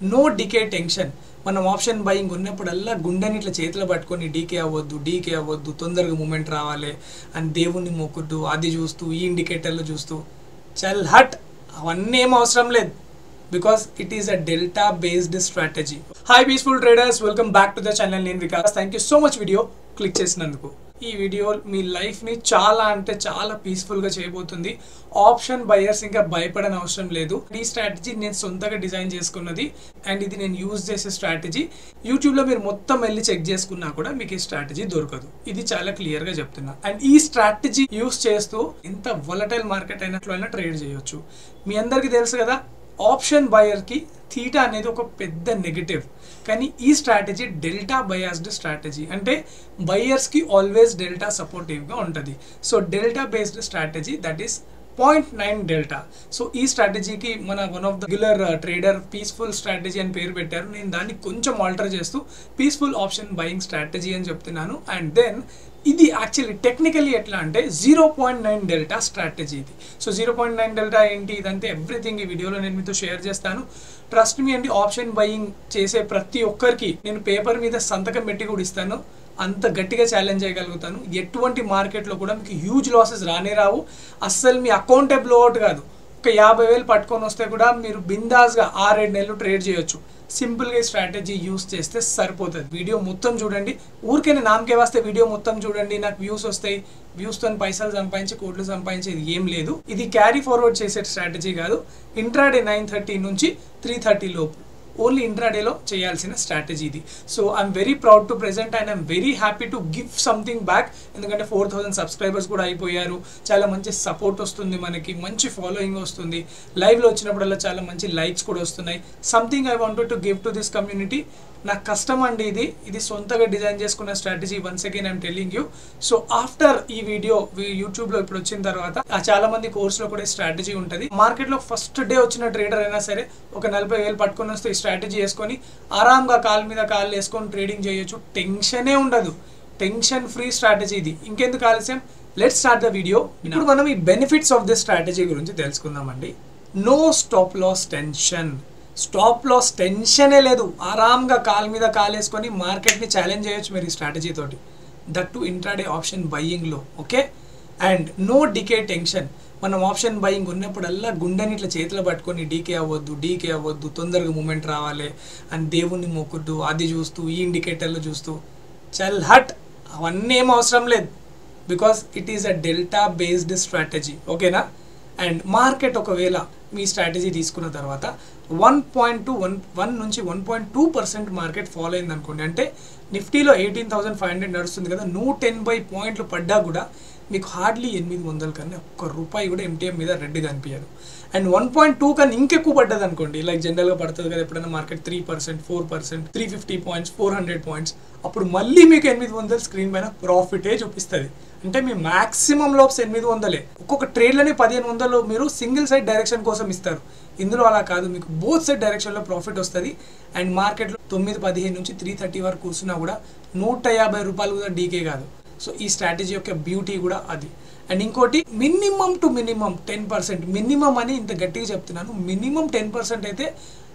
no decay tension మనం option buying ఉన్నప్పుడల్లా గుండెని ఇట్లా చేతిలో పట్టుకొని డీకే అవ్వద్దు డీకే అవ్వద్దు తొందరగా మూమెంట్ రావాలి అని దేవుణ్ణి మొక్కుతూ అది చూస్తూ ఈ ఇండికేటర్లు చూస్తూ చల్ హట్ అవన్నీ ఏం అవసరం లేదు because it is uh delta based strategy hi peaceful traders welcome back to the channel నేను Vikas thank you so much video click చేసినందుకు ఈ వీడియో మీ లైఫ్ని చాలా అంటే చాలా పీస్ఫుల్గా చేయబోతుంది ఆప్షన్ బయర్స్ ఇంకా భయపడని అవసరం లేదు ఈ స్ట్రాటజీ నేను సొంతగా డిజైన్ చేసుకున్నది అండ్ ఇది నేను యూజ్ చేసే స్ట్రాటజీ యూట్యూబ్లో మీరు మొత్తం వెళ్ళి చెక్ చేసుకున్నా కూడా మీకు ఈ స్ట్రాటజీ దొరకదు ఇది చాలా క్లియర్గా చెప్తున్నా అండ్ ఈ స్ట్రాటజీ యూస్ చేస్తూ ఎంత వలటైల్ మార్కెట్ అయినట్లు అయినా ట్రేడ్ చేయొచ్చు మీ అందరికీ తెలుసు కదా ఆప్షన్ బయర్కి థీటా అనేది ఒక పెద్ద నెగటివ్ కానీ ఈ స్ట్రాటజీ డెల్టా బయాస్డ్ స్ట్రాటజీ అంటే బయర్స్కి ఆల్వేస్ డెల్టా సపోర్టివ్గా ఉంటుంది so delta based strategy that is point nine delta so ఈ స్ట్రాటజీకి మన one of the regular trader peaceful strategy అని పేరు పెట్టారు నేను దాన్ని కొంచెం ఆల్టర్ చేస్తూ పీస్ఫుల్ ఆప్షన్ బయింగ్ స్ట్రాటజీ అని చెప్తున్నాను అండ్ దెన్ ఇది యాక్చువల్లీ టెక్నికలీ ఎట్లా అంటే zero point nine delta strategy ఇది so zero point nine delta ఏంటి ఇదంటే ఎవ్రీథింగ్ ఈ వీడియోలో నేను మీతో షేర్ చేస్తాను ట్రస్ట్ మీ అండి ఆప్షన్ బయింగ్ చేసే ప్రతి ఒక్కరికి నేను పేపర్ మీద సంతకం పెట్టి కూడా ఇస్తాను అంత గట్టిగా ఛాలెంజ్ చేయగలుగుతాను ఎటువంటి మార్కెట్లో కూడా మీకు హ్యూజ్ లాసెస్ రానే రావు అస్సలు మీ అకౌంటబుల్ అవుట్ కాదు ఒక యాభై వేలు పట్టుకొని వస్తే కూడా మీరు బిందాస్గా ఆరేడు నెలలు ట్రేడ్ చేయొచ్చు సింపుల్గా ఈ స్ట్రాటజీ యూస్ చేస్తే సరిపోతుంది వీడియో మొత్తం చూడండి ఊరికే నామకే వస్తే వీడియో మొత్తం చూడండి నాకు వ్యూస్ వస్తాయి వ్యూస్తో పైసలు సంపాదించి కోట్లు సంపాదించేది ఏం లేదు ఇది క్యారీ ఫార్వర్డ్ చేసే స్ట్రాటజీ కాదు ఇంట్రాడే నైన్ థర్టీ నుంచి త్రీ థర్టీ లోపు ఓన్లీ ఇంట్రాడేలో చేయాల్సిన స్ట్రాటజీ ఇది so I'm very proud to present and I'm very happy to give something back ఎందుకంటే ఫోర్ థౌసండ్ సబ్స్క్రైబర్స్ కూడా అయిపోయారు చాలా మంచి సపోర్ట్ వస్తుంది మనకి మంచి ఫాలోయింగ్ వస్తుంది లైవ్లో వచ్చినప్పుడల్లా చాలా మంచి లైక్స్ కూడా వస్తున్నాయి something I wanted to give to this community నాకు కష్టం అండి ఇది ఇది సొంతగా డిజైన్ చేసుకున్న strategy once again I'm telling you so after ఈ వీడియో యూట్యూబ్లో ఇప్పుడు వచ్చిన తర్వాత ఆ చాలా మంది కోర్సులో కూడా స్ట్రాటజీ ఉంటుంది మార్కెట్లో ఫస్ట్ డే వచ్చిన ట్రేడర్ అయినా సరే ఒక నలభై వేలు పట్టుకొని వస్తే ఈ స్ట్రాటజీ వేసుకొని ఆరాంగా కాలు మీద కాళ్ళు వేసుకొని ట్రేడింగ్ చేయొచ్చు టెన్షనే ఉండదు టెన్షన్ ఫ్రీ స్ట్రాటజీ ఇది ఇంకెందుకు ఆలస్యం లెట్ స్టార్ట్ ద వీడియో ఇప్పుడు మనం ఈ బెనిఫిట్స్ ఆఫ్ దిస్ స్ట్రాటజీ గురించి తెలుసుకుందామండి no stop loss tension stop loss టెన్షనే లేదు ఆరాంగా కాలు మీద కాలు వేసుకొని మార్కెట్ని ఛాలెంజ్ చేయొచ్చు మీరు ఈ స్ట్రాటజీ తోటి దట్ టు ఇంట్రాడే ఆప్షన్ బయ్యింగ్లో okay and no decay tension మనం ఆప్షన్ బయింగ్ ఉన్నప్పుడల్లా గుండెని ఇట్లా చేతిలో పట్టుకొని డీకే అవ్వద్దు డీకే అవ్వద్దు తొందరగా మూమెంట్ రావాలి అని దేవుణ్ణి మొక్కుతూ అది చూస్తూ ఈ ఇండికేటర్లు చూస్తూ చల్ హట్ అవన్నీ ఏం అవసరం లేదు because it is uh delta based strategy ఓకేనా అండ్ మార్కెట్ ఒకవేళ మీ స్ట్రాటజీ తీసుకున్న తర్వాత one point two one one నుంచి one point two percent market follow అయింది అనుకోండి అంటే నిఫ్టీలో ఎయిటీన్ థౌసండ్ ఫైవ్ హండ్రెడ్ నడుస్తుంది కదా నూట ఎనభై పాయింట్లు పడ్డా కూడా మీకు హార్డ్లీ ఎనిమిది వందల కన్నా ఒక్క రూపాయి కూడా ఎంటీఎం మీద రెడ్ కనిపించదు అండ్ వన్ పాయింట్ టూ కన్నా ఇంకెక్కువ పడ్డది అనుకోండి లైక్ జనరల్గా పడుతుంది కదా ఎప్పుడైనా market three percent four percent three fifty points four hundred points అప్పుడు మళ్ళీ మీకు ఎనిమిది వందలు స్క్రీన్ పైన ప్రాఫిటే చూపిస్తుంది అంటే మీ మాక్సిమం లోప్స్ ఎనిమిది వందలే ఒక్కొక్క ట్రేడ్లోనే పదిహేను వందలు మీరు సింగిల్ సైడ్ డైరెక్షన్ కోసం ఇస్తారు ఇందులో అలా కాదు మీకు బోత్ సైడ్ డైరెక్షన్లో ప్రాఫిట్ వస్తుంది అండ్ మార్కెట్లో తొమ్మిది పదిహేను నుంచి త్రీ థర్టీ వరకు కూర్చున్నా కూడా నూట యాభై రూపాయలు కూడా డీకే కాదు సో ఈ స్ట్రాటజీ యొక్క బ్యూటీ కూడా అది అండ్ ఇంకోటి minimum to minimum ten percent minimum అని ఇంత గట్టిగా చెప్తున్నాను మినిమం టెన్ పర్సెంట్ అయితే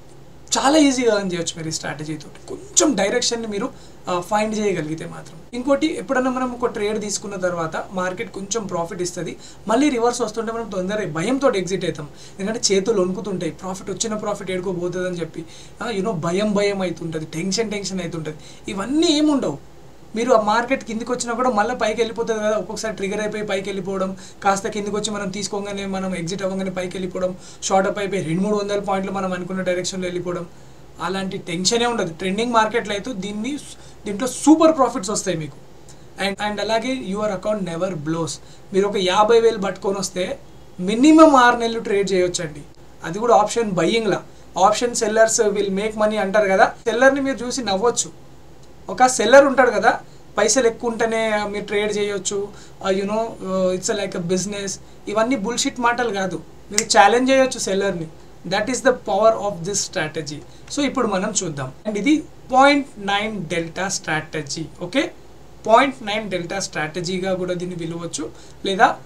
చాలా ఈజీగా ఎర్న్ చేయొచ్చు మీరు ఈ స్ట్రాటజీతో కొంచెం డైరెక్షన్ని మీరు ఫైండ్ చేయగలిగితే మాత్రం ఇంకోటి ఎప్పుడన్నా మనం ఒక ట్రేడ్ తీసుకున్న తర్వాత మార్కెట్ కొంచెం ప్రాఫిట్ ఇస్తుంది మళ్ళీ రివర్స్ వస్తుంటే మనం తొందరగా భయంతో ఎగ్జిట్ అవుతాం ఎందుకంటే చేతులు వణుకుతుంటాయి ప్రాఫిట్ వచ్చిన ప్రాఫిట్ ఏడుకోబోతుంది అని చెప్పి యూనో భయం భయం అవుతుంటుంది టెన్షన్ టెన్షన్ అవుతుంటుంది ఇవన్నీ ఏముండవు మీరు ఆ మార్కెట్ కిందికి వచ్చినా కూడా మళ్ళీ పైకి వెళ్ళిపోతుంది కదా ఒక్కొక్కసారి ట్రిగర్ అయిపోయి పైకి వెళ్ళిపోవడం కాస్త కిందికి వచ్చి మనం తీసుకోగానే మనం ఎగ్జిట్ అవ్వగానే పైకి వెళ్ళిపోవడం షార్ట్ అప్ అయిపోయి రెండు మూడు వందల పాయింట్లు మనం అనుకున్న డైరెక్షన్లో వెళ్ళిపోవడం అలాంటి టెన్షనే ఉండదు ట్రెండింగ్ మార్కెట్లో అయితే దీన్ని దీంట్లో సూపర్ ప్రాఫిట్స్ వస్తాయి మీకు అండ్ అండ్ అలాగే యువర్ అకౌంట్ నెవర్ బ్లోస్ మీరు ఒక యాభై వేలు పట్టుకొని వస్తే మినిమం ఆరు నెలలు ట్రేడ్ చేయొచ్చండి అది కూడా ఆప్షన్ బయ్యింగ్లా option sellers will make money అంటారు కదా సెల్లర్ని మీరు చూసి నవ్వచ్చు ఒక సెల్లర్ ఉంటాడు కదా పైసలు ఎక్కువ ఉంటేనే మీరు ట్రేడ్ చేయొచ్చు you know it's like a business ఇవన్నీ బుల్షిట్ మాటలు కాదు మీరు ఛాలెంజ్ చేయొచ్చు సెల్లర్ని that is the power of this strategy so ఇప్పుడు మనం చూద్దాం అండ్ ఇది point nine delta strategy okay point nine delta స్ట్రాటజీగా కూడా దీన్ని పిలవచ్చు లేదా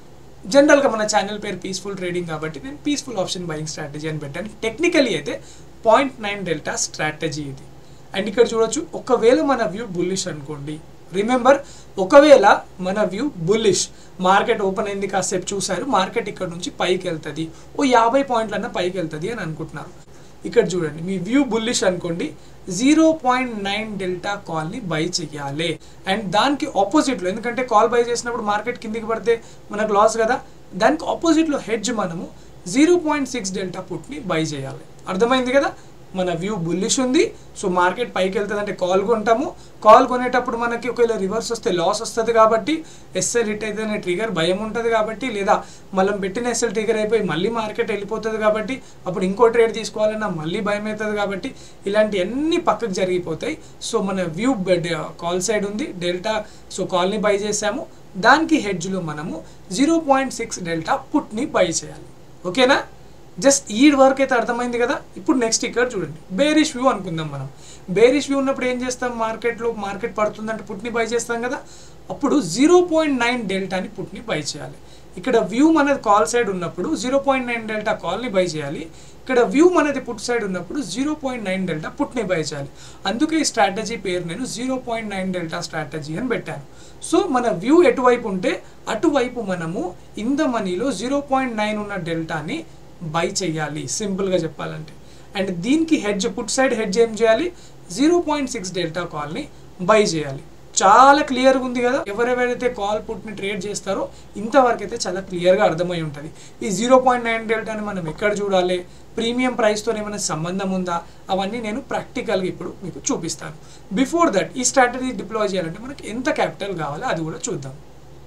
జనరల్గా మన ఛానల్ పేరు పీస్ఫుల్ ట్రేడింగ్ కాబట్టి నేను పీస్ఫుల్ ఆప్షన్ బయింగ్ స్ట్రాటజీ అని పెట్టాను టెక్నికలీ అయితే పాయింట్ నైన్ డెల్టా స్ట్రాటజీ ఇది అండ్ ఇక్కడ చూడొచ్చు ఒకవేళ మన వ్యూ బుల్లిష్ అనుకోండి రిమెంబర్ ఒకవేళ మన వ్యూ బుల్లిష్ మార్కెట్ ఓపెన్ అయింది కాసేపు చూసారు మార్కెట్ ఇక్కడ నుంచి పైకి వెళ్తుంది ఓ యాభై పాయింట్లన్నా పైకి వెళ్తుంది అని అనుకుంటున్నారు ఇక్కడ చూడండి మీ వ్యూ బుల్లిష్ అనుకోండి జీరో పాయింట్ నైన్ డెల్టా కాల్ని బై చెయ్యాలి అండ్ దానికి ఆపోజిట్లో ఎందుకంటే కాల్ బై చేసినప్పుడు మార్కెట్ కిందికి పడితే మనకు లాస్ కదా దానికి ఆపోజిట్లో హెడ్జ్ మనము జీరో పాయింట్ సిక్స్ డెల్టా పుట్ని బై చేయాలి అర్థమైంది కదా మన వ్యూ బుల్లిష్ ఉంది సో మార్కెట్ పైకి వెళ్తుంది అంటే కాల్ కొంటాము కాల్ కొనేటప్పుడు మనకి ఒకవేళ రివర్స్ వస్తే లాస్ వస్తుంది కాబట్టి ఎస్ఎల్ హిట్ అయితేనే ట్రిగర్ భయం ఉంటుంది కాబట్టి లేదా మనం పెట్టిన ఎస్ఎల్ ట్రిగర్ అయిపోయి మళ్ళీ మార్కెట్ వెళ్ళిపోతుంది కాబట్టి అప్పుడు ఇంకో ట్రేడ్ తీసుకోవాలన్నా మళ్ళీ భయం అవుతుంది కాబట్టి ఇలాంటి అన్ని పక్కకు జరిగిపోతాయి సో మన వ్యూ కాల్ సైడ్ ఉంది డెల్టా సో కాల్ని బై చేసాము దానికి హెడ్జ్లో మనము జీరో పాయింట్ సిక్స్ డెల్టా పుట్ని బై చేయాలి ఓకేనా జస్ట్ ఈ వరకు అయితే అర్థమైంది కదా ఇప్పుడు నెక్స్ట్ ఇక్కడ చూడండి బేరిష్ వ్యూ అనుకుందాం మనం బేరిష్ వ్యూ ఉన్నప్పుడు ఏం చేస్తాం మార్కెట్లో మార్కెట్ పడుతుందంటే పుట్ని బై చేస్తాం కదా అప్పుడు జీరో పాయింట్ నైన్ డెల్టాని పుట్ని బై చేయాలి ఇక్కడ వ్యూ మనది కాల్ సైడ్ ఉన్నప్పుడు జీరో పాయింట్ నైన్ డెల్టా కాల్ని బై చేయాలి ఇక్కడ వ్యూ మనది పుట్ సైడ్ ఉన్నప్పుడు జీరో పాయింట్ నైన్ డెల్టా పుట్ని బై చేయాలి అందుకే ఈ స్ట్రాటజీ పేరు నేను zero point nine delta strategy అని పెట్టాను సో మన వ్యూ ఎటువైపు ఉంటే అటువైపు మనము ఇన్ ద మనీలో జీరో పాయింట్ నైన్ ఉన్న డెల్టాని బై చేయాలి సింపుల్గా చెప్పాలంటే అండ్ దీనికి హెడ్జ్ పుట్ సైడ్ హెడ్జ్ ఏం చేయాలి జీరో పాయింట్ సిక్స్ డెల్టా కాల్ని బై చేయాలి చాలా క్లియర్గా ఉంది కదా ఎవరెవరైతే కాల్ పుట్ని ట్రేడ్ చేస్తారో ఇంతవరకు అయితే చాలా క్లియర్గా అర్థమై ఉంటుంది ఈ జీరో పాయింట్ నైన్ డెల్టాని మనం ఎక్కడ చూడాలి ప్రీమియం ప్రైస్తో ఏమైనా సంబంధం ఉందా అవన్నీ నేను ప్రాక్టికల్గా ఇప్పుడు మీకు చూపిస్తాను బిఫోర్ దట్ ఈ స్ట్రాటజీ డిప్లాయ్ చేయాలంటే మనకి ఎంత క్యాపిటల్ కావాలో అది కూడా చూద్దాం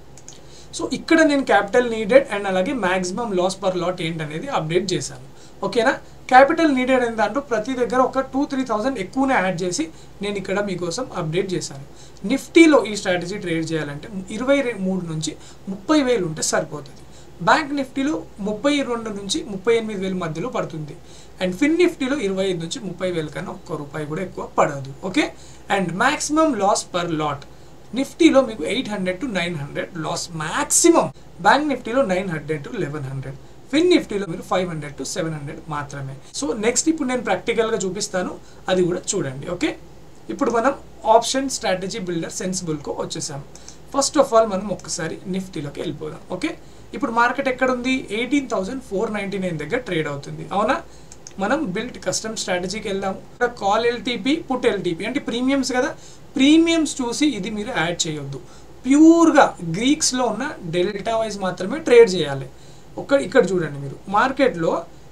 సో ఇక్కడ నేను క్యాపిటల్ నీడెడ్ అండ్ అలాగే మ్యాక్సిమం లాస్ పర్ లాట్ ఏంటనేది అప్డేట్ చేశాను ఓకేనా క్యాపిటల్ నీడెడ్ అనే దాంట్లో ప్రతి దగ్గర ఒక టూ త్రీ థౌసండ్ ఎక్కువనే యాడ్ చేసి నేను ఇక్కడ మీకోసం అప్డేట్ చేశాను నిఫ్టీలో ఈ స్ట్రాటజీ ట్రేడ్ చేయాలంటే ఇరవై మూడు నుంచి ముప్పై వేలు ఉంటే సరిపోతుంది బ్యాంక్ నిఫ్టీలో ముప్పై రెండు నుంచి ముప్పై ఎనిమిది వేల మధ్యలో పడుతుంది అండ్ ఫిన్ నిఫ్టీలో ఇరవై ఐదు నుంచి ముప్పై వేల కన్నా ఒక్క రూపాయి కూడా ఎక్కువ పడదు okay and maximum loss per lot నిఫ్టీలో మీకు eight hundred to nine hundred loss maximum bank నిఫ్టీలో nine hundred to eleven hundred fin నిఫ్టీలో మీరు five hundred to seven hundred మాత్రమే సో నెక్స్ట్ ఇప్పుడు నేను ప్రాక్టికల్గా చూపిస్తాను అది కూడా చూడండి ఓకే ఇప్పుడు మనం ఆప్షన్ స్ట్రాటజీ బిల్డర్ సెన్సిబుల్కు వచ్చేసాం ఫస్ట్ ఆఫ్ ఆల్ మనం ఒక్కసారి నిఫ్టీలోకి వెళ్ళిపోదాం ఓకే ఇప్పుడు మార్కెట్ ఎక్కడ ఉంది eighteen thousand four ninety nine దగ్గర ట్రేడ్ అవుతుంది అవునా మనం బిల్ట్ కస్టమ్ స్ట్రాటజీకి వెళ్దాము ఇక్కడ కాల్ ఎల్టీపీ పుట్ ఎల్టీపీ అంటే ప్రీమియమ్స్ కదా ప్రీమియమ్స్ చూసి ఇది మీరు యాడ్ చేయొద్దు ప్యూర్గా గ్రీక్స్లో ఉన్న డెల్టా వైజ్ మాత్రమే ట్రేడ్ చేయాలి ఒక్క ఇక్కడ చూడండి మీరు మార్కెట్లో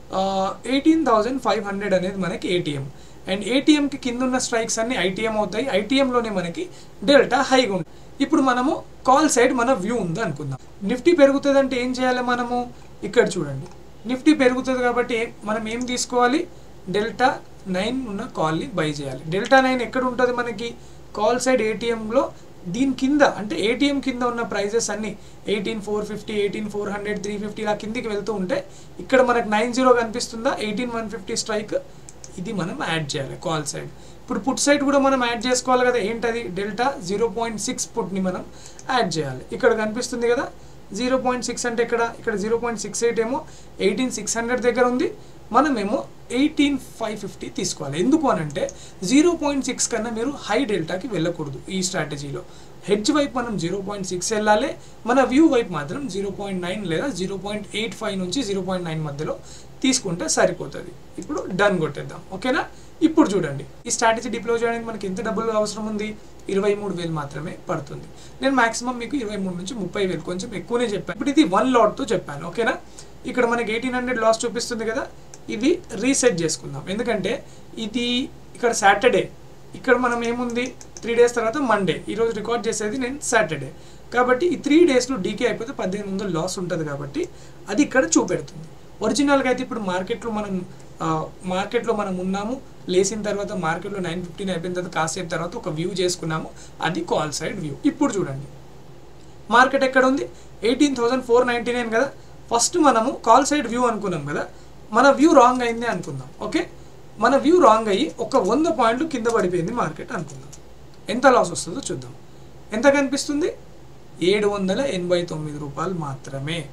ఎయిటీన్ థౌజండ్ ఫైవ్ హండ్రెడ్ అనేది మనకి ఏటీఎం అండ్ ఏటీఎంకి కింద ఉన్న స్ట్రైక్స్ అన్ని ఐటీఎం అవుతాయి ఐటీఎంలోనే మనకి డెల్టా హైగా ఉంటుంది ఇప్పుడు మనము కాల్ సైడ్ మన వ్యూ ఉంది అనుకుందాం నిఫ్టీ పెరుగుతుంది అంటే ఏం చేయాలి మనము ఇక్కడ చూడండి నిఫ్టీ పెరుగుతుంది కాబట్టి మనం ఏం తీసుకోవాలి డెల్టా నైన్ ఉన్న కాల్ని బై చేయాలి డెల్టా నైన్ ఎక్కడ ఉంటుంది మనకి కాల్ సైడ్ ఏటీఎంలో దీని కింద అంటే ఏటీఎం కింద ఉన్న ప్రైజెస్ అన్ని eighteen four fifty eighteen four hundred three fifty ఇలా కిందికి వెళ్తూ ఉంటే ఇక్కడ మనకు నైన్ జీరో కనిపిస్తుందా ఎయిటీన్ వన్ ఫిఫ్టీ స్ట్రైక్ ఇది మనం యాడ్ చేయాలి కాల్ సైడ్ ఇప్పుడు పుట్ సైడ్ కూడా మనం యాడ్ చేసుకోవాలి కదా ఏంటది డెల్టా జీరో పాయింట్ సిక్స్ పుట్ని మనం యాడ్ చేయాలి ఇక్కడ కనిపిస్తుంది కదా జీరో పాయింట్ సిక్స్ అంటే ఇక్కడ ఇక్కడ జీరో పాయింట్ సిక్స్ ఎయిట్ ఏమో ఎయిటీన్ సిక్స్ హండ్రెడ్ దగ్గర ఉంది మనమేమో ఎయిటీన్ ఫైవ్ ఫిఫ్టీ తీసుకోవాలి ఎందుకు అని అంటే జీరో పాయింట్ సిక్స్ కన్నా మీరు హై డెల్టాకి వెళ్ళకూడదు ఈ స్ట్రాటజీలో హెడ్జ్ వైపు మనం జీరో పాయింట్ సిక్స్ వెళ్ళాలి మన వ్యూ వైపు మాత్రం జీరో పాయింట్ నైన్ లేదా జీరో పాయింట్ ఎయిట్ ఫైవ్ నుంచి జీరో పాయింట్ నైన్ మధ్యలో తీసుకుంటే సరిపోతుంది ఇప్పుడు డన్ కొట్టేద్దాం ఓకేనా ఇప్పుడు చూడండి ఈ స్ట్రాటజీ డిప్లో చేయడానికి మనకి ఎంత డబ్బులు అవసరం ఉంది ఇరవై మూడు వేలు మాత్రమే పడుతుంది నేను మాక్సిమం మీకు ఇరవై మూడు నుంచి ముప్పై వేలు కొంచెం ఎక్కువనే చెప్పాను ఇప్పుడు ఇది వన్ లాట్తో చెప్పాను ఓకేనా ఇక్కడ మనకి ఎయిటీన్ హండ్రెడ్ లాస్ చూపిస్తుంది కదా ఇది రీసెట్ చేసుకుందాం ఎందుకంటే ఇది ఇక్కడ సాటర్డే ఇక్కడ మనం ఏముంది త్రీ డేస్ తర్వాత మండే ఈరోజు రికార్డ్ చేసేది నేను సాటర్డే కాబట్టి ఈ త్రీ డేస్లో డీకే అయిపోతే పద్దెనిమిది వందలు లాస్ ఉంటుంది కాబట్టి అది ఇక్కడ చూపెడుతుంది ఒరిజినల్గా అయితే ఇప్పుడు మార్కెట్లో మనం మార్కెట్లో మనం ఉన్నాము లేచిన తర్వాత మార్కెట్లో నైన్ ఫిఫ్టీన్ అయిపోయిన తర్వాత కాసేపు తర్వాత ఒక వ్యూ చేసుకున్నాము అది కాల్ సైడ్ వ్యూ ఇప్పుడు చూడండి మార్కెట్ ఎక్కడ ఉంది eighteen thousand four ninety nine కదా ఫస్ట్ మనము కాల్ సైడ్ వ్యూ అనుకున్నాం కదా మన వ్యూ రాంగ్ అయింది అనుకుందాం ఓకే మన వ్యూ రాంగ్ అయ్యి ఒక వంద పాయింట్లు కింద పడిపోయింది మార్కెట్ అనుకుందాం ఎంత లాస్ వస్తుందో చూద్దాం ఎంత కనిపిస్తుంది ఏడు వందల ఎనభై తొమ్మిది రూపాయలు మాత్రమే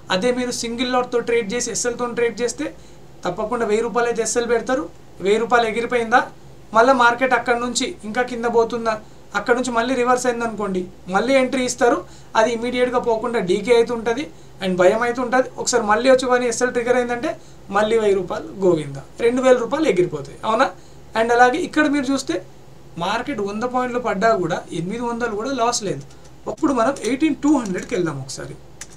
అదే మీరు సింగిల్ లాట్తో ట్రేడ్ చేసి ఎస్ఎల్తో ట్రేడ్ చేస్తే తప్పకుండా వెయ్యి రూపాయలు అయితే ఎస్ఎల్ పెడతారు వెయ్యి రూపాయలు ఎగిరిపోయిందా మళ్ళీ మార్కెట్ అక్కడ నుంచి ఇంకా కింద పోతుందా అక్కడ నుంచి మళ్ళీ రివర్స్ అయింది అనుకోండి మళ్ళీ ఎంట్రీ ఇస్తారు అది ఇమీడియట్గా పోకుండా డీకే అయితే ఉంటుంది అండ్ భయం అయితే ఉంటుంది ఒకసారి మళ్ళీ వచ్చి కానీ ఎస్ఎల్ ట్రిగర్ అయిందంటే మళ్ళీ వెయ్యి రూపాయలు గోవింద రెండు వేల రూపాయలు ఎగిరిపోతాయి అవునా అండ్ అలాగే ఇక్కడ మీరు చూస్తే మార్కెట్ వంద పాయింట్లు పడ్డా కూడా ఎనిమిది వందలు కూడా లాస్ లేదు అప్పుడు మనం ఎయిటీన్ టూ హండ్రెడ్కి వెళ్దాం ఒకసారి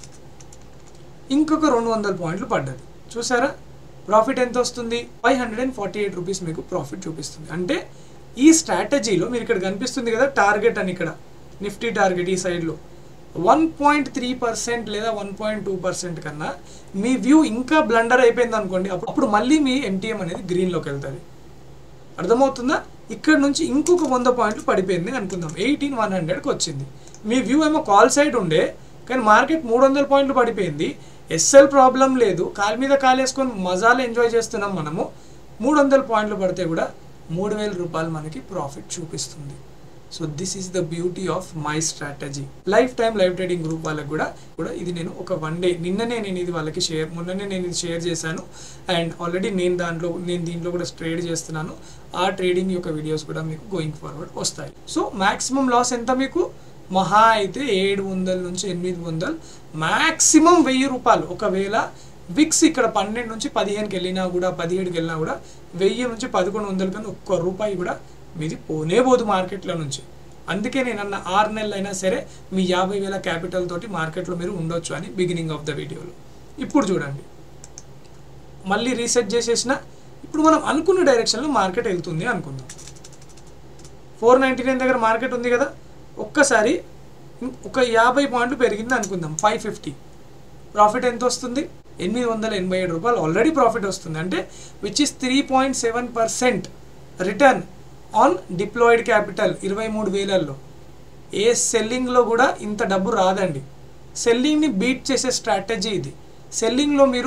ఇంకొక రెండు వందల పాయింట్లు పడ్డది చూసారా ప్రాఫిట్ ఎంత వస్తుంది five hundred and forty eight rupees మీకు ప్రాఫిట్ చూపిస్తుంది అంటే ఈ స్ట్రాటజీలో మీరు ఇక్కడ కనిపిస్తుంది కదా టార్గెట్ అని ఇక్కడ నిఫ్టీ టార్గెట్ ఈ సైడ్లో వన్ పాయింట్ త్రీ పర్సెంట్ లేదా వన్ పాయింట్ టూ పర్సెంట్ కన్నా మీ వ్యూ ఇంకా బ్లండర్ అయిపోయింది అనుకోండి అప్పుడు అప్పుడు మళ్ళీ మీ ఎంటీఎం అనేది గ్రీన్లోకి వెళ్తుంది అర్థమవుతుందా ఇక్కడ నుంచి ఇంకొక వంద పాయింట్లు పడిపోయింది అనుకుందాం ఎయిటీన్ వన్ హండ్రెడ్కి వచ్చింది మీ వ్యూ ఏమో కాల్ సైడ్ ఉండే కానీ మార్కెట్ మూడు వందల పాయింట్లు పడిపోయింది ఎస్ఎల్ ప్రాబ్లం లేదు కాలు మీద కాలేసుకొని మజాలు ఎంజాయ్ చేస్తున్నాం మనము మూడు వందల పాయింట్లు పడితే కూడా మూడు వేల రూపాయలు మనకి ప్రాఫిట్ చూపిస్తుంది so this is the beauty of my strategy lifetime live trading group వాళ్ళకి కూడా కూడా ఇది నేను ఒక వన్ డే నిన్ననే నేను ఇది వాళ్ళకి షేర్ మొన్ననే నేను ఇది షేర్ చేశాను అండ్ ఆల్రెడీ నేను దాంట్లో నేను దీంట్లో కూడా ట్రేడ్ చేస్తున్నాను ఆ ట్రేడింగ్ యొక్క వీడియోస్ కూడా మీకు గోయింగ్ ఫార్వర్డ్ వస్తాయి సో మాక్సిమం లాస్ ఎంత మీకు మహా అయితే ఏడు వందల నుంచి ఎనిమిది వందలు మ్యాక్సిమం వెయ్యి రూపాయలు ఒకవేళ విక్స్ ఇక్కడ పన్నెండు నుంచి పదిహేనుకి వెళ్ళినా కూడా పదిహేడుకి వెళ్ళినా కూడా వెయ్యి నుంచి పదకొండు వందల కన్నా ఒక్క రూపాయి కూడా మీది పోనే పోదు మార్కెట్లో నుంచి అందుకే నేను అన్న ఆరు నెలలు అయినా సరే మీ యాభై వేల క్యాపిటల్ తోటి మార్కెట్లో మీరు ఉండొచ్చు అని బిగినింగ్ ఆఫ్ ద వీడియోలో ఇప్పుడు చూడండి మళ్ళీ రీసెట్ చేసేసిన ఇప్పుడు మనం అనుకున్న డైరెక్షన్లో మార్కెట్ వెళ్తుంది అనుకుందాం ఫోర్ నైంటీ నైన్ దగ్గర మార్కెట్ ఉంది కదా ఒక్కసారి ఒక యాభై పాయింట్లు పెరిగింది అనుకుందాం ఫైవ్ ఫిఫ్టీ ప్రాఫిట్ ఎంత వస్తుంది ఎనిమిది వందల ఎనభై ఏడు రూపాయలు ఆల్రెడీ ప్రాఫిట్ వస్తుంది అంటే which is three point seven percent return on deployed capital ఇరవై మూడు వేలల్లో ఏ సెల్లింగ్లో కూడా ఇంత డబ్బు రాదండి సెల్లింగ్ని బీట్ చేసే స్ట్రాటజీ ఇది సెల్లింగ్లో మీరు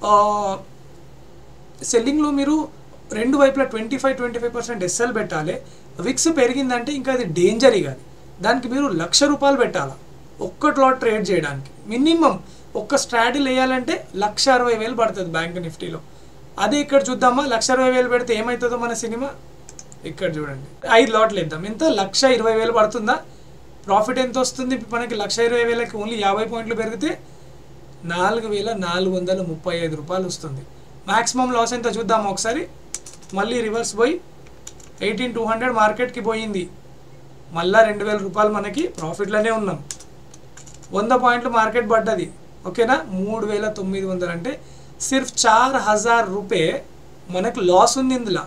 సెల్లింగ్లో మీరు రెండు వైపులా twenty five twenty five percent SL పెట్టాలి విక్స్ పెరిగిందంటే ఇంకా అది డేంజర్ ఇక దానికి మీరు లక్ష రూపాయలు పెట్టాలి ఒక్కట్లో ట్రేడ్ చేయడానికి మినిమం ఒక్క స్ట్రాటజీ వేయాలంటే లక్ష అరవై వేలు పడుతుంది బ్యాంక్ నిఫ్టీలో అదే ఇక్కడ చూద్దామా లక్ష అరవై వేలు పెడితే ఏమవుతుందో మన సినిమా ఇక్కడ చూడండి ఐదు లాట్లు వేద్దాం ఎంత లక్ష ఇరవై వేలు పడుతుందా ప్రాఫిట్ ఎంత వస్తుంది మనకి లక్ష ఇరవై వేలకి ఓన్లీ యాభై పాయింట్లు పెరిగితే నాలుగు వేల నాలుగు వందల ముప్పై ఐదు రూపాయలు వస్తుంది మ్యాక్సిమం లాస్ ఎంత చూద్దాం ఒకసారి మళ్ళీ రివర్స్ పోయి ఎయిటీన్ టూ హండ్రెడ్ మార్కెట్కి పోయింది మళ్ళా రెండు వేల రూపాయలు మనకి ప్రాఫిట్లోనే ఉన్నాం వంద పాయింట్లు మార్కెట్ పడ్డది ఓకేనా మూడు వేల తొమ్మిది వందలు అంటే సిర్ఫ్ చార్ హజార్ రూపే మనకు లాస్ ఉంది ఇందులో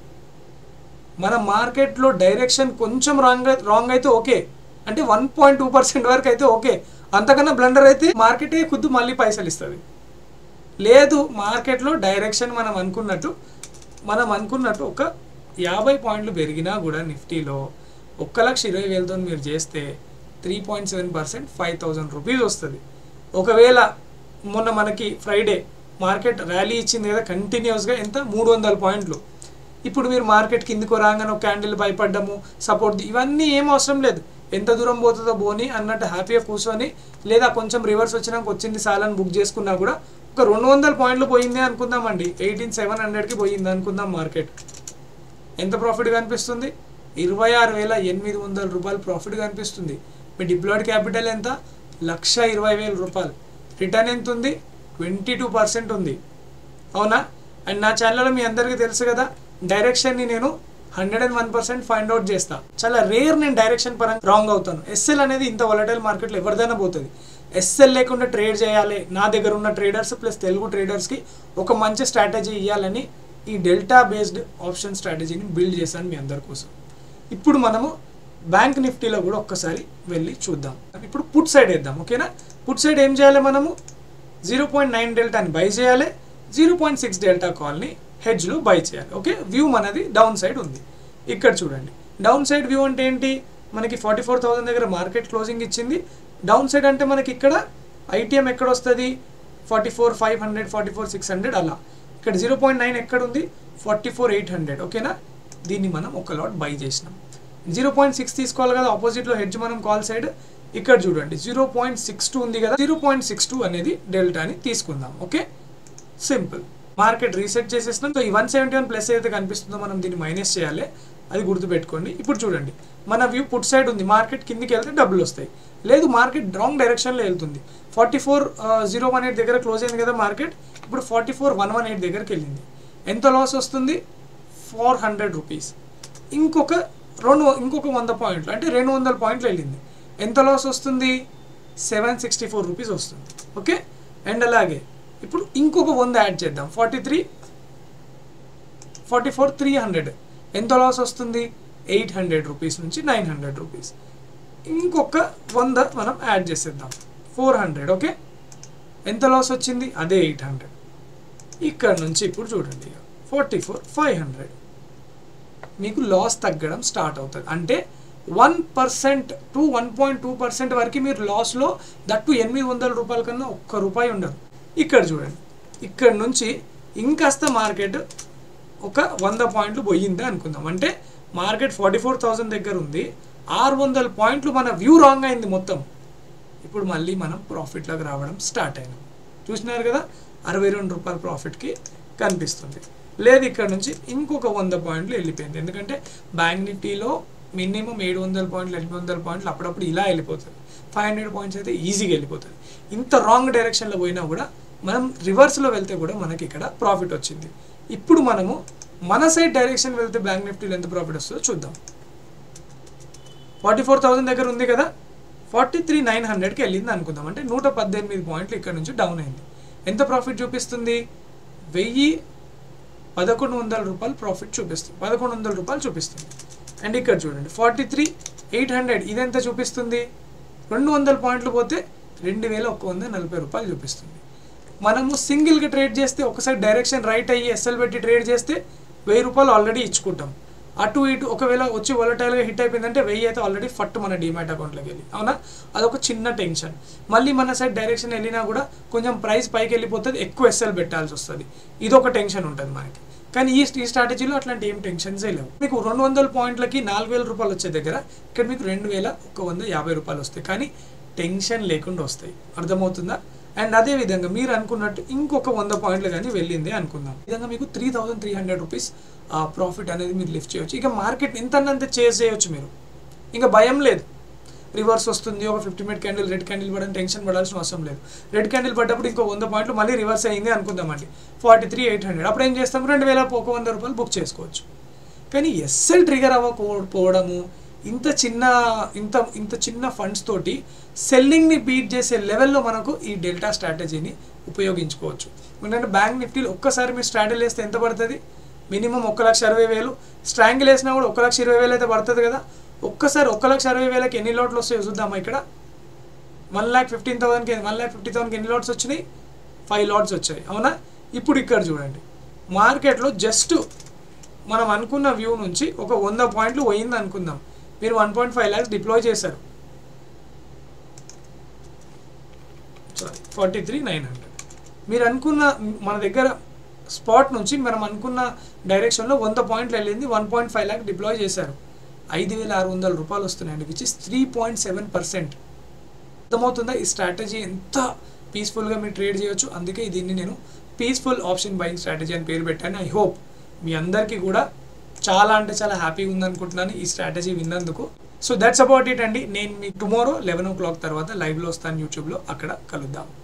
మన మార్కెట్లో డైరెక్షన్ కొంచెం రాంగ్ రాంగ్ అయితే ఓకే అంటే వన్ పాయింట్ టూ పర్సెంట్ వరకు అయితే ఓకే అంతకన్నా బ్లండర్ అయితే మార్కెటే ఖుద్దు మళ్ళీ పైసలు ఇస్తుంది లేదు మార్కెట్లో డైరెక్షన్ మనం అనుకున్నట్టు మనం అనుకున్నట్టు ఒక యాభై పాయింట్లు పెరిగినా కూడా నిఫ్టీలో ఒక్క లక్ష ఇరవై వేలతో మీరు చేస్తే three point seven percent five thousand rupees వస్తుంది ఒకవేళ మొన్న మనకి ఫ్రైడే మార్కెట్ ర్యాలీ ఇచ్చింది కదా కంటిన్యూస్గా ఎంత మూడు వందల పాయింట్లు ఇప్పుడు మీరు మార్కెట్ కిందికి రాగానే ఒక క్యాండిల్ భయపడ్డము సపోర్ట్ ఇవన్నీ ఏం అవసరం లేదు ఎంత దూరం పోతుందో పోని అన్నట్టు హ్యాపీగా కూర్చొని లేదా కొంచెం రివర్స్ వచ్చినాక వచ్చింది సాలని బుక్ చేసుకున్నా కూడా ఒక రెండు వందల పాయింట్లు పోయింది అనుకుందామండి ఎయిటీన్ సెవెన్ హండ్రెడ్కి పోయింది అనుకుందాం మార్కెట్ ఎంత ప్రాఫిట్ కనిపిస్తుంది ఇరవై ఆరు వేల ఎనిమిది వందల రూపాయలు ప్రాఫిట్ కనిపిస్తుంది మీ డిప్లాయిడ్ క్యాపిటల్ ఎంత లక్ష ఇరవై వేల రూపాయలు రిటర్న్ ఎంత ఉంది ట్వంటీ టూ పర్సెంట్ ఉంది అవునా అండ్ నా ఛానల్లో మీ అందరికీ తెలుసు కదా డైరెక్షన్ని నేను hundred and one percent find out చేస్తా చాలా రేర్ నేను డైరెక్షన్ పరంగా రాంగ్ అవుతాను ఎస్ఎల్ అనేది ఇంత వాలటైల్ మార్కెట్లో ఎవరిదైనా పోతుంది ఎస్ఎల్ లేకుండా ట్రేడ్ చేయాలి నా దగ్గర ఉన్న ట్రేడర్స్ ప్లస్ తెలుగు ట్రేడర్స్కి ఒక మంచి స్ట్రాటజీ ఇవ్వాలని ఈ డెల్టా బేస్డ్ ఆప్షన్ స్ట్రాటజీని బిల్డ్ చేశాను మీ అందరి కోసం ఇప్పుడు మనము బ్యాంక్ నిఫ్టీలో కూడా ఒక్కసారి వెళ్ళి చూద్దాం ఇప్పుడు పుట్ సైడ్ వేద్దాం ఓకేనా పుట్ సైడ్ ఏం చేయాలి మనము జీరో పాయింట్ నైన్ డెల్టాని బై చేయాలి జీరో పాయింట్ సిక్స్ డెల్టా కాల్ని హెడ్జ్లో బై చేయాలి ఓకే వ్యూ మనది డౌన్ సైడ్ ఉంది ఇక్కడ చూడండి డౌన్ సైడ్ వ్యూ అంటే ఏంటి మనకి ఫార్టీ ఫోర్ థౌసండ్ దగ్గర మార్కెట్ క్లోజింగ్ ఇచ్చింది డౌన్ సైడ్ అంటే మనకి ఇక్కడ ఐటీఎం ఎక్కడ వస్తుంది forty four five hundred forty four six hundred అలా ఇక్కడ జీరో పాయింట్ నైన్ ఎక్కడ ఉంది ఫార్టీ ఫోర్ ఎయిట్ హండ్రెడ్ ఓకేనా దీన్ని మనం ఒక లాట్ బై చేసినాం జీరో పాయింట్ సిక్స్ తీసుకోవాలి కదా ఆపోజిట్లో హెడ్జ్ మనం కాల్ సైడ్ ఇక్కడ చూడండి జీరో పాయింట్ సిక్స్ టూ ఉంది కదా జీరో పాయింట్ సిక్స్ టూ అనేది డెల్టాని తీసుకుందాం ఓకే సింపుల్ మార్కెట్ రీసెట్ చేసేసినాం సో ఈ వన్ సెవెంటీ వన్ ప్లస్ ఏదైతే కనిపిస్తుందో మనం దీన్ని మైనస్ చేయాలి అది గుర్తుపెట్టుకోండి ఇప్పుడు చూడండి మన వ్యూ పుట్ సైడ్ ఉంది మార్కెట్ కిందికి వెళ్తే డబ్బులు వస్తాయి లేదు మార్కెట్ రాంగ్ డైరెక్షన్లో వెళ్తుంది forty four zero one eight దగ్గర క్లోజ్ అయింది కదా మార్కెట్ ఇప్పుడు forty four one one eight దగ్గరికి వెళ్ళింది ఎంత లాస్ వస్తుంది ఫోర్ హండ్రెడ్ రూపీస్ ఇంకొక రెండు ఇంకొక వంద పాయింట్లు అంటే రెండు వందల పాయింట్లు వెళ్ళింది ఎంత లాస్ వస్తుంది సెవెన్ సిక్స్టీ ఫోర్ రూపీస్ వస్తుంది ఓకే అండ్ అలాగే ఇప్పుడు ఇంకొక వంద యాడ్ చేద్దాం forty three forty four three hundred ఎంత లాస్ వస్తుంది ఎయిట్ హండ్రెడ్ రూపీస్ నుంచి నైన్ హండ్రెడ్ రూపీస్ ఇంకొక వంద మనం యాడ్ చేసేద్దాం ఫోర్ హండ్రెడ్ ఓకే ఎంత లాస్ వచ్చింది అదే ఎయిట్ హండ్రెడ్ ఇక్కడ నుంచి ఇప్పుడు చూడండి ఫార్టీ ఫోర్ ఫైవ్ హండ్రెడ్ మీకు లాస్ తగ్గడం స్టార్ట్ అవుతుంది అంటే one percent to one point two percent వరకు మీరు లాస్లో దట్టు ఎనిమిది వందల రూపాయల కన్నా ఒక్క రూపాయి ఉండదు ఇక్కడ చూడండి ఇక్కడ నుంచి ఇంకాస్త మార్కెట్ ఒక వంద పాయింట్లు పోయింది అనుకుందాం అంటే మార్కెట్ ఫార్టీ ఫోర్ థౌజండ్ దగ్గర ఉంది ఆరు వందల పాయింట్లు మన వ్యూ రాంగ్ అయింది మొత్తం ఇప్పుడు మళ్ళీ మనం ప్రాఫిట్లోకి రావడం స్టార్ట్ అయినాం చూసినారు కదా అరవై రెండు రూపాయల ప్రాఫిట్కి కనిపిస్తుంది లేదు ఇక్కడ నుంచి ఇంకొక వంద పాయింట్లు వెళ్ళిపోయింది ఎందుకంటే బ్యాంక్ నిఫ్టీలో మినిమం ఏడు వందల పాయింట్లు ఎనిమిది వందల పాయింట్లు అప్పుడప్పుడు ఇలా వెళ్ళిపోతుంది ఫైవ్ హండ్రెడ్ పాయింట్స్ అయితే ఈజీగా వెళ్ళిపోతుంది ఇంత రాంగ్ డైరెక్షన్లో పోయినా కూడా మనం రివర్స్లో వెళ్తే కూడా మనకి ఇక్కడ ప్రాఫిట్ వచ్చింది ఇప్పుడు మనము మన సైడ్ డైరెక్షన్ వెళ్తే బ్యాంక్ నిఫ్టీలో ఎంత ప్రాఫిట్ వస్తుందో చూద్దాం ఫార్టీ ఫోర్ థౌసండ్ దగ్గర ఉంది కదా ఫార్టీ త్రీ నైన్ హండ్రెడ్కి వెళ్ళింది అనుకుందాం అంటే నూట పద్దెనిమిది పాయింట్లు ఇక్కడ నుంచి డౌన్ అయింది ఎంత ప్రాఫిట్ చూపిస్తుంది వెయ్యి పదకొండు వందల రూపాయలు ప్రాఫిట్ చూపిస్తుంది పదకొండు వందల రూపాయలు చూపిస్తుంది అండ్ ఇక్కడ చూడండి ఫార్టీ త్రీ ఎయిట్ హండ్రెడ్ ఇదెంత చూపిస్తుంది రెండు వందల పాయింట్లు పోతే రెండు వేల ఒక్క వంద నలభై రూపాయలు చూపిస్తుంది మనము సింగిల్గా ట్రేడ్ చేస్తే ఒకసారి డైరెక్షన్ రైట్ అయ్యి ఎస్ఎల్ పెట్టి ట్రేడ్ చేస్తే వెయ్యి రూపాయలు ఆల్రెడీ ఇచ్చుకుంటాం అటు ఇటు ఒకవేళ వచ్చి వాలటైల్గా హిట్ అయిపోయిందంటే వెయ్యి అయితే ఆల్రెడీ ఫట్ మన డిమాట్ అకౌంట్లోకి వెళ్ళి అవునా అదొక చిన్న టెన్షన్ మళ్ళీ మన సైడ్ డైరెక్షన్ వెళ్ళినా కూడా కొంచెం ప్రైస్ పైకి వెళ్ళిపోతుంది ఎక్కువ ఎస్ఎల్ పెట్టాల్సి వస్తుంది ఇదొక టెన్షన్ ఉంటుంది మనకి కానీ ఈ ఈ స్ట్రాటజీలో అట్లాంటి ఏం టెన్షన్సే లేవు మీకు రెండు వందల పాయింట్లకి నాలుగు వేల రూపాయలు వచ్చే దగ్గర ఇక్కడ మీకు రెండు వేల ఒక వంద యాభై రూపాయలు వస్తాయి కానీ టెన్షన్ లేకుండా వస్తాయి అర్థమవుతుందా అండ్ అదే విధంగా మీరు అనుకున్నట్టు ఇంకొక వంద పాయింట్లు కానీ వెళ్ళింది అనుకుందాం ఈ విధంగా మీకు three thousand three hundred rupees profit అనేది మీరు లిఫ్ట్ చేయొచ్చు ఇక మార్కెట్ ఇంతన్నంత చేజ్ చేయొచ్చు మీరు ఇంకా భయం లేదు రివర్స్ వస్తుంది ఒక fifty minute candle red candle పడని టెన్షన్ పడాల్సిన అవసరం లేదు రెడ్ క్యాండిల్ పడ్డప్పుడు ఇంకో వంద పాయింట్లు మళ్ళీ రివర్స్ అయింది అనుకుందామండి ఫార్టీ త్రీ ఎయిట్ హండ్రెడ్ అప్పుడు ఏం చేస్తాం రెండు వేల ఒక వంద రూపాయలు బుక్ చేసుకోవచ్చు కానీ ఎస్ఎల్ ట్రిగర్ అవ్వకపోవడము ఇంత చిన్న ఇంత ఇంత చిన్న ఫండ్స్ తోటి సెల్లింగ్ని బీట్ చేసే లెవెల్లో మనకు ఈ డెల్టా స్ట్రాటజీని ఉపయోగించుకోవచ్చు ఎందుకంటే బ్యాంక్ నిఫ్టీలో ఒక్కసారి మీరు స్ట్రాటజీ వేస్తే ఎంత పడుతుంది మినిమం ఒక లక్ష అరవై వేలు స్ట్రాంగిల్ వేసినా కూడా ఒక లక్ష ఇరవై వేలు అయితే పడుతుంది కదా ఒక్కసారి ఒక లక్ష అరవై వేలకి ఎన్ని లోట్లు వస్తాయో చూద్దామా ఇక్కడ వన్ ల్యాక్ ఫిఫ్టీన్ థౌసండ్కి వన్ ల్యాక్ ఫిఫ్టీ థౌసండ్కి ఎన్ని లాట్స్ వచ్చినాయి ఫైవ్ లాట్స్ వచ్చాయి అవునా ఇప్పుడు ఇక్కడ చూడండి మార్కెట్లో జస్ట్ మనం అనుకున్న వ్యూ నుంచి ఒక వంద పాయింట్లు పోయింది అనుకుందాం మీరు one point five lakhs deploy చేశారు sorry forty three nine hundred మీరు అనుకున్న మన దగ్గర స్పాట్ నుంచి మనం అనుకున్న డైరెక్షన్లో వంద పాయింట్లు వెళ్ళింది one point five lakh deploy చేశారు ఐదు వేల ఆరు వందల రూపాయలు వస్తున్నాయండి which is three point seven percent అర్థమవుతుందా ఈ స్ట్రాటజీ ఎంత పీస్ఫుల్గా మీరు ట్రేడ్ చేయొచ్చు అందుకే దీన్ని నేను పీస్ఫుల్ ఆప్షన్ బయింగ్ స్ట్రాటజీ అని పేరు పెట్టాను ఐ హోప్ మీ అందరికీ కూడా చాలా అంటే చాలా హ్యాపీగా ఉందనుకుంటున్నాను ఈ స్ట్రాటజీ విన్నందుకు సో దట్స్ అబౌట్ ఇట్ అండి నేను మీకు టుమారో లెవెన్ ఓ క్లాక్ తర్వాత లైవ్లో వస్తాను యూట్యూబ్లో అక్కడ కలుద్దాం